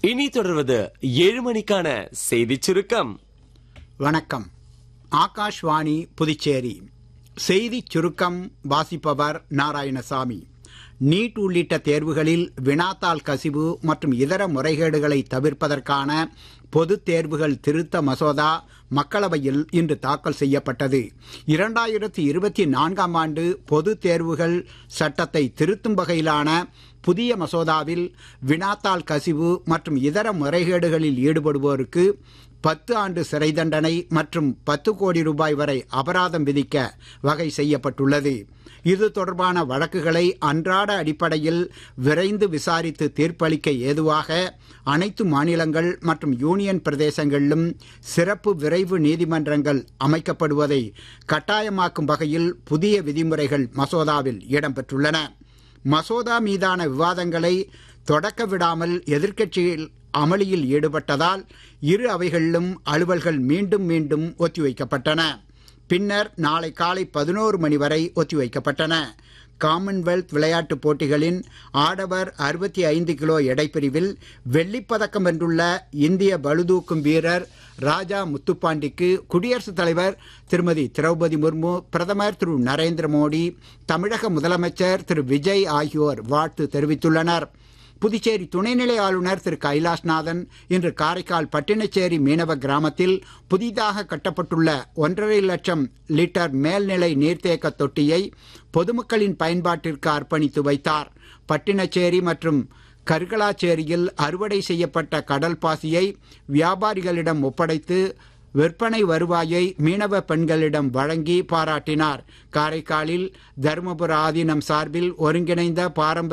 இனி தொடர்வது ஏழு மணிக்கான செய்திச் சுருக்கம் வணக்கம் ஆகாஷ்வாணி புதுச்சேரி செய்திச் சுருக்கம் வாசிப்பவர் நாராயணசாமி நீட் உள்ளிட்ட தேர்வுகளில் வினாத்தாள் கசிவு மற்றும் இதர முறைகேடுகளை தவிர்ப்பதற்கான பொதுத் தேர்வுகள் திருத்த மசோதா மக்களவையில் இன்று தாக்கல் செய்யப்பட்டது இரண்டாயிரத்தி இருபத்தி நான்காம் ஆண்டு பொதுத் தேர்வுகள் சட்டத்தை திருத்தும் வகையிலான புதிய மசோதாவில் வினாத்தாள் கசிவு மற்றும் இதர முறைகேடுகளில் ஈடுபடுவோருக்கு பத்து ஆண்டு சிறை தண்டனை மற்றும் பத்து கோடி ரூபாய் வரை அபராதம் விதிக்க வகை செய்யப்பட்டுள்ளது இது தொடர்பான வழக்குகளை அன்றாட அடிப்படையில் விரைந்து விசாரித்து தீர்ப்பளிக்க ஏதுவாக அனைத்து மாநிலங்கள் மற்றும் யூனியன் பிரதேசங்களிலும் சிறப்பு விரைவு நீதிமன்றங்கள் அமைக்கப்படுவதை கட்டாயமாக்கும் வகையில் புதிய விதிமுறைகள் மசோதாவில் இடம்பெற்றுள்ளன மசோதா மீதான விவாதங்களை தொடக்க விடாமல் எதிர்க்கட்சியில் அமளியில் ஈடுபட்டதால் இரு அவைகளிலும் அலுவல்கள் மீண்டும் மீண்டும் ஒத்திவைக்கப்பட்டன பின்னர் நாளை காலை பதினோரு மணி வரை ஒத்திவைக்கப்பட்டன காமன்வெல்த் விளையாட்டுப் போட்டிகளின் ஆடவர் அறுபத்தி ஐந்து கிலோ எடைப்பிரிவில் வெள்ளிப்பதக்கம் வென்றுள்ள இந்திய பளுதூக்கும் வீரர் ராஜா முத்துப்பாண்டிக்கு குடியரசுத் தலைவர் திருமதி திரௌபதி முர்மு பிரதமர் திரு நரேந்திர மோடி தமிழக முதலமைச்சர் திரு விஜய் ஆகியோர் வாழ்த்து தெரிவித்துள்ளனர் புதுச்சேரி துணைநிலை ஆளுநர் திரு கைலாஷ்நாதன் இன்று காரைக்கால் பட்டினச்சேரி மீனவ கிராமத்தில் புதிதாக கட்டப்பட்டுள்ள ஒன்றரை லட்சம் லிட்டர் மேல்நிலை நீர்த்தேக்க தொட்டியை பொதுமக்களின் பயன்பாட்டிற்கு அர்ப்பணித்து வைத்தார் பட்டினச்சேரி மற்றும் கருகலாச்சேரியில் அறுவடை செய்யப்பட்ட கடல் பாசியை வியாபாரிகளிடம் ஒப்படைத்து விற்பனை வருவாயை மீனவ பெண்களிடம் வழங்கி பாராட்டினார் காரைக்காலில் தருமபுர ஆதீனம் சார்பில் ஒருங்கிணைந்த பாரம்பரிய